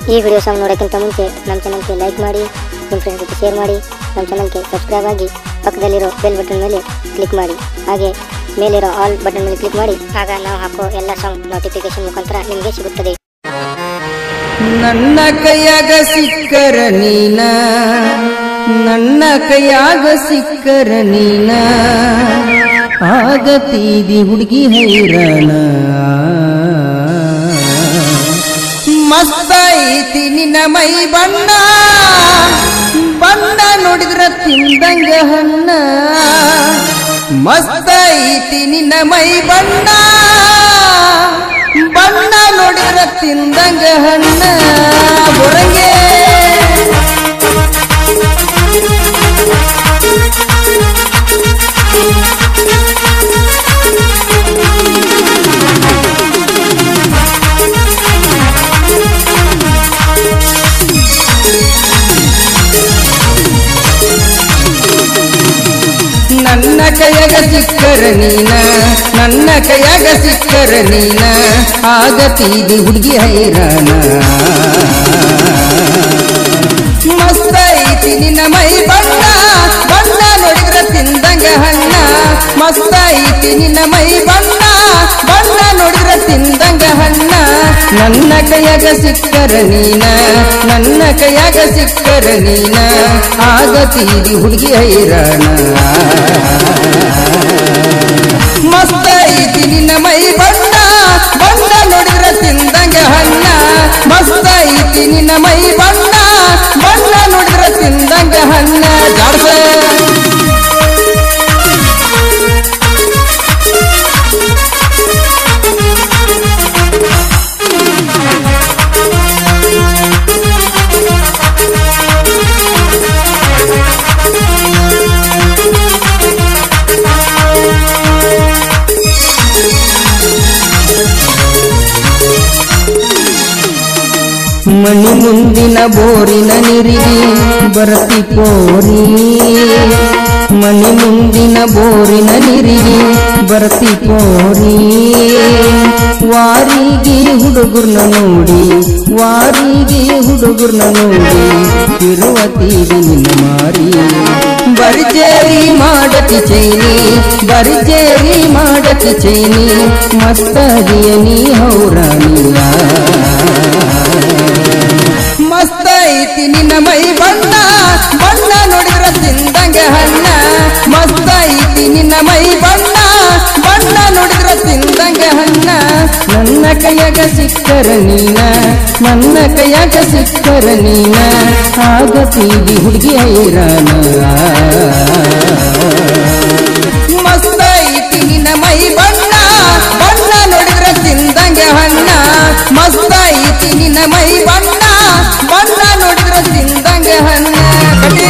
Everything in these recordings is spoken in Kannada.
ಈ ವಿಡಿಯೋ ಸಾಂಗ್ ನೋಡೋಕ್ಕಿಂತ ಮುಂಚೆ ನಮ್ಮ ಚಾನಲ್ಗೆ ಲೈಕ್ ಮಾಡಿ ನಿಮ್ಮ ಫ್ರೆಂಡ್ಸ್ ಜೊತೆ ಶೇರ್ ಮಾಡಿ ನಮ್ಮ ಚಾನಲ್ಗೆ ಸಬ್ಸ್ಕ್ರೈಬ್ ಆಗಿ ಪಕ್ಕದಲ್ಲಿರೋ ಬೆಲ್ ಬಟನ್ ಮೇಲೆ ಕ್ಲಿಕ್ ಮಾಡಿ ಹಾಗೆ ಮೇಲಿರೋ ಆಲ್ ಬಟನ್ ಮೇಲೆ ಕ್ಲಿಕ್ ಮಾಡಿ ಆಗ ನಾವು ಹಾಕೋ ಎಲ್ಲ ಸಾಂಗ್ ನೋಟಿಫಿಕೇಶನ್ ಮುಖಾಂತರ ನಿಮಗೆ ಸಿಗುತ್ತದೆ ನನ್ನ ಕೈಯಾಗ ಸಿಕ್ಕರ ನೀನ ನನ್ನ ಕೈಯಾಗ ಸಿಕ್ಕರ ನೀನ ಆಗತೀದಿ ಹುಡುಗಿ ಹೈರಾಣ ಮಸ್ತ ಐತಿ ನಿನ್ನ ಮೈ ಬಣ್ಣ ಬಣ್ಣ ನೋಡಿದ್ರ ತಿಂದಂಗ ಹಣ್ಣ ಮಸ್ತ ಐತಿ ನಿನ್ನ ಮೈ ಬಣ್ಣ ಬಣ್ಣ ನೋಡಿದ್ರ ತಿಂದಂಗ ಹಣ್ಣ ಬುರಂಗೆ ನನ್ನ ಕೈಯಾಗ ಸಿಕ್ಕರ ನೀನ ನನ್ನ ಕೈಯಾಗ ಸಿಕ್ಕರ ನೀನ ಆಗತೀದಿ ಹುಡುಗಿ ಹೈರಾಣ ಮಸ್ತ ಐತಿ ನಿನ್ನ ಮೈ ಬಣ್ಣ ಬಣ್ಣ ನೋಡಿದ್ರ ತಿಂದಂಗ ಹಣ್ಣ ಮಸ್ತ ಐತಿ ನಿನ್ನ ಮೈ ಬಣ್ಣ ಬಣ್ಣ ನೋಡಿದ್ರ ತಿಂದಂಗ ಹಣ್ಣ ನನ್ನ ಕೈಯಾಗ ಸಿಕ್ಕರ ನೀನ ನನ್ನ ಕೈಯಾಗ ಸಿಕ್ಕರ ನೀನ ಆಗತೀದಿ ಹುಡುಗಿ ಹೈರಾಣ ಮಸ್ತ ಐತಿ ನಿನ್ನ ಮೈ ಬಣ್ಣ ಬಣ್ಣ ನೋಡಿದ್ರ ತಿಂದಂಗ ಹಣ್ಣ ಮಸ್ತ ಐತಿ ನಿನ್ನ ಮೈ ಬಣ್ಣ ಬಣ್ಣ ನೋಡಿದ್ರ ತಿಂದಂಗ ಹಣ್ಣ ಜಾಡ್ಸ ಮಣಿ ಮುಂದಿನ ಬೋರಿನ ನಿರಿಗಿ ಬರತಿ ಪೋರಿ ಮಣಿ ಮುಂದಿನ ಬೋರಿನ ನಿರಿಗಿ ಬರತಿ ಪೋರಿ ವಾರಿಗೆ ಹುಡುಗರ್ನ ನೋಡಿ ವಾರಿಗೆ ಹುಡುಗರ್ನ ನೋಡಿ ತಿರುವತೀರಿ ನಿನ್ನ ಮಾರಿ ಬರ್ಜೇರಿ ಮಾಡತಿ ಚೈನಿ ಬರ್ಜೇರಿ ಮಾಡತಿ ಚೈನಿ ಮಸ್ತದಿಯ ನೀ ಹೌರಾಣಿಯ ಮಸ್ತ ಐತಿ ನಿನ್ನ ಮೈ ಬಣ್ಣ ಬಣ್ಣ ನೋಡಿದ್ರ ತಿಂದಂಗ ಹಣ್ಣ ಮಸ್ತ ಐತಿ ನಿನ್ನ ಮೈ ಬಣ್ಣ ಬಣ್ಣ ನೋಡಿದ್ರ ತಿಂದಂಗ ಹಣ್ಣ ನನ್ನ ಕೈಯಾಗ ಸಿಕ್ಕರ ನೀನ ನನ್ನ ಕೈಯಾಗ ಸಿಕ್ಕರ ನೀನ ಆಗತೀವಿ ಹುಡುಗಿ ಹೈರಾಣ ಮಸ್ತ ಐತಿ ನಿನ್ನ ಮೈ ಬಣ್ಣ ಬಣ್ಣ ನೋಡಿದ್ರ ತಿಂದಂಗ ಹಣ್ಣ ಮಸ್ತ ಐತಿ ನಿನ್ನ ಮೈ ಬಣ್ಣ ಬಣ್ಣ ನೋಡಿದ್ರ ತಿಂದಂಗ ಹಣ್ಣ ಕಟೇ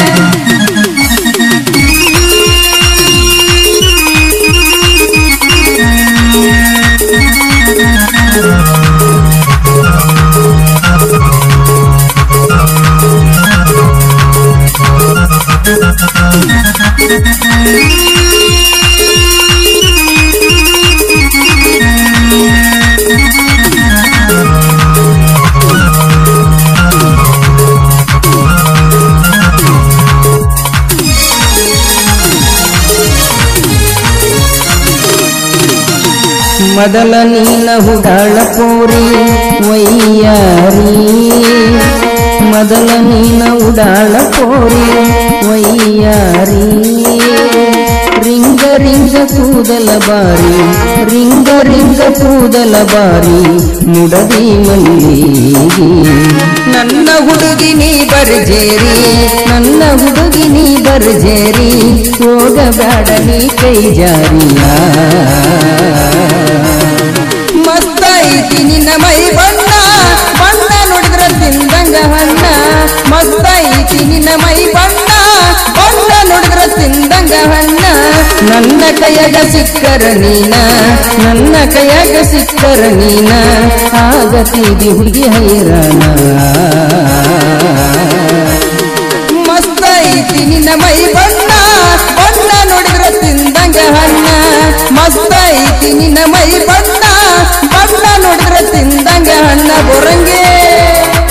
ಮೊದಲ ನೀನ ಹುಡಾಳ ಪೋರಿ ವೈಯಾರಿ ಮೊದಲ ನೀನ ಉಡಾಳ ಪೋರಿ ವೈಯಾರಿ ರಿಂಗ ರಿಂಗ ಕೂದಲ ಬಾರಿ ರಿಂಗ ರಿಂಗ ಕೂದಲ ಬಾರಿ ಮುಡದಿ ಮಲ್ಲಿಗೆ ನನ್ನ ಹುಡುಗಿ ನೀ ಬರ್ಜೇರಿ ನನ್ನ ಹುಡುಗಿ ನೀ ಬರ್ಜೇರಿ ಹೋಗಬೇಡ ನೀ ಕೈ ಜಾರಿಯ ಮಸ್ತ ಐತಿ ನಿನ್ನ ಮೈ ಬಣ್ಣ ಬಣ್ಣ ನೋಡಿದ್ರ ತಿಂದಂಗ ಹಣ್ಣ ಮಸ್ತ ಐತಿ ನಿನ್ನ ಮೈ ಬಣ್ಣ ಬಣ್ಣ ನೋಡಿದ್ರ ತಿಂದಂಗ ಹಣ್ಣ ನನ್ನ ಕೈಯಾಗ ಸಿಕ್ಕರ ನೀನ ನನ್ನ ಕೈಯಾಗ ಸಿಕ್ಕರ ನೀನ ಆಗತೀವಿ ಹುಡುಗಿ ಹೈರಾಣ ಮಸ್ತ ಐತಿ ನಿನ್ನ ಮೈ ಬಣ್ಣ ಬಣ್ಣ ನೋಡಿದ್ರ ತಿಂದಂಗ ಹಣ್ಣ ಮಸ್ತ ಐತಿ ನಿನ್ನ ಮೈ ಬಣ್ಣ ಬಣ್ಣ ನೋಡಿದ್ರ ತಿಂದಂಗ ಹಣ್ಣ ಬೊರಂಗೆ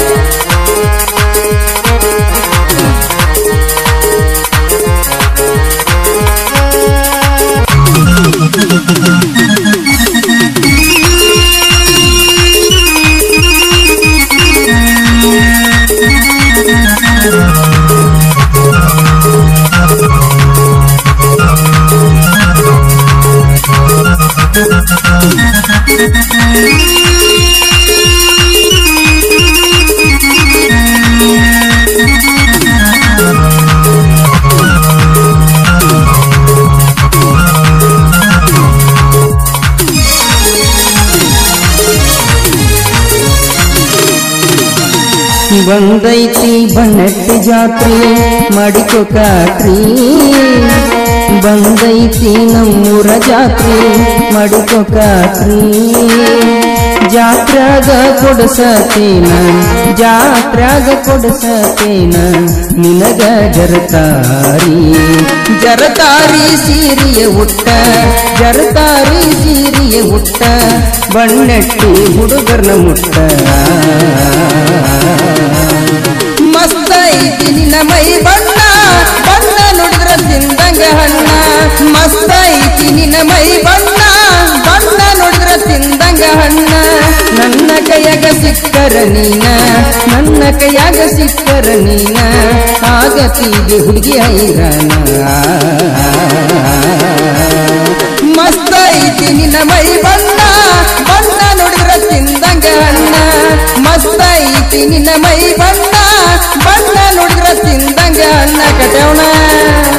ಬಂದೈತಿ ಬಣ್ಣಟ್ಟಿ ಜಾತ್ರೆ ಮಾಡಿಕೊ ಕಾಟ್ರಿ ಬಂದೈತಿ ನಮ್ಮೂರ ಜಾತ್ರೆ ಮಾಡಿಕೊ ಕಾಟ್ರಿ ಜಾತ್ರಾಗ ಕೊಡಸತೇನ ಜಾತ್ರಾಗ ಕೊಡಸತೇನ ನಿನಗ ಜರತಾರಿ ಜರತಾರಿ ಸೀರಿಯ ಉಟ್ಟ ಜರತಾರಿ ಸೀರಿಯ ಉಟ್ಟ ಬಣ್ಣಟ್ಟಿ ಹುಡುಗರ್ನ ಮುಟ್ಟ ಮಸ್ತ ಐತಿ ನಿನ್ನ ಮೈ ಬಣ್ಣ ಬಣ್ಣ ನೋಡಿದ್ರ ತಿಂದಂಗ ಹಣ್ಣ ಮಸ್ತ ಐತಿ ನಿನ್ನ ಮೈ ಬಣ್ಣ ಬಣ್ಣ ನೋಡಿದ್ರ ತಿಂದಂಗ ಹಣ್ಣ ನನ್ನ ಕೈಯಾಗ ಸಿಕ್ಕರ ನೀನ ನನ್ನ ಕೈಯಾಗ ಸಿಕ್ಕರ ನೀನ ಆಗತೀವಿ ಹುಡುಗಿ ಹೈರಾಣ ಮಸ್ತ ಐತಿ ನಿನ್ನ ಮೈ ಬಣ್ಣ ಬಣ್ಣ ನೋಡಿದ್ರ ತಿಂದಂಗ ಹಣ್ಣ ಮಸ್ತ ಐತಿ ನಿನ್ನ ಮೈ ಬಣ್ಣ ಬಣ್ಣ ನೋಡಿದ್ರ ತಿಂದಂಗ ಹಣ್ಣ ಕಟವಣ